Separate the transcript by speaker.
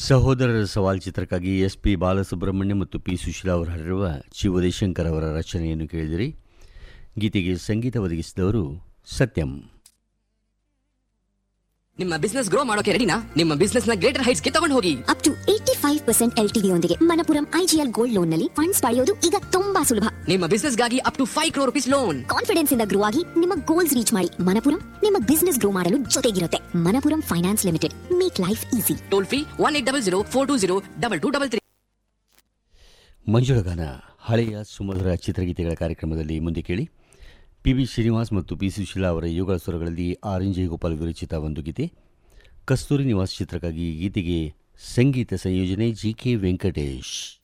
Speaker 1: ಸಹೋದರರ ಸವಾಲ್ ಚಿತ್ರಕ್ಕಾಗಿ ಎಸ್ ಪಿ ಬಾಲಸುಬ್ರಹ್ಮಣ್ಯ ಮತ್ತು ಪಿ ಸುಶೀಲಾ ಅವರು ಹಾಡಿರುವ ಚಿ ಉದಯಶಂಕರ್ ಅವರ ರಚನೆಯನ್ನು ಕೇಳಿದಿರಿ ಗೀತೆಗೆ ಸಂಗೀತ ಒದಗಿಸಿದವರು ಸತ್ಯಂ
Speaker 2: ನಿಮ್ಮ ಬಿಸ್ನೆಸ್ ಗ್ರೋ ಮಾಡೋಕೆ ರೆಡಿನಾ ನಿಮ್ಮ ಬಿಸ್ನೆಸ್ ನ ಗ್ರೇಟರ್ ಹೈಟ್ಸ್ ಗೆ ತಗೊಂಡು ಹೋಗಿ
Speaker 3: up to eighty five percent ಎಲ್ ಟಿಡಿ ಯೊಂದಿಗೆ ಮನಪುರಂ ಐಜಿಎಲ್ ಗೋಲ್ಡ್ ಲೋನ್ ನಲ್ಲಿ ಫಂಡ್ಸ್ ಪಡೆಯೋದು ಈಗ ತುಂಬಾ ಸುಲಭ
Speaker 2: ನಿಮ್ಮ ಬಿಸ್ನೆಸ್ ಗಾಗಿ up to five crore rupees loan
Speaker 3: confidence ಇಂದ ಗ್ರೋ ಆಗಿ ನಿಮ್ಮ ಗೋಲ್ಸ್ ರೀಚ್ ಮಾಡಿ ಮನಪುರಂ ನಿಮ್ಮ ಬಿಸ್ನೆಸ್ ಗ್ರೋ ಮಾಡಲು ಜೊತೆಗಿರುತ್ತೆ Manappuram finance limited make life easy
Speaker 2: toll free one eight double zero four two zero double two double three
Speaker 1: ಮಂಜುಳಗಾನ ಹಳೆಯ ಸುಮಧುರ ಚಿತ್ರಗೀತೆಗಳ ಕಾರ್ಯಕ್ರಮದಲ್ಲಿ ಮುಂದೆ ಕೇಳಿ ಪಿ ಬಿ ಶ್ರೀನಿವಾಸ್ ಮತ್ತು ಪಿ ಸುಶೀಲಾ ಅವರ ಯುಗಳ ಸ್ವರಗಳಲ್ಲಿ ಆರ್ ಎನ್ ಜಯಗೋಪಾಲ್ ವಿರಚಿತ ಒಂದು ಗೀತೆ ಕಸ್ತೂರಿ ನಿವಾಸ್ ಚಿತ್ರಕ್ಕಾಗಿ ಈ ಗೀತೆಗೆ ಸಂಗೀತ ಸಂಯೋಜನೆ ಜಿ ಕೆ ವೆಂಕಟೇಶ್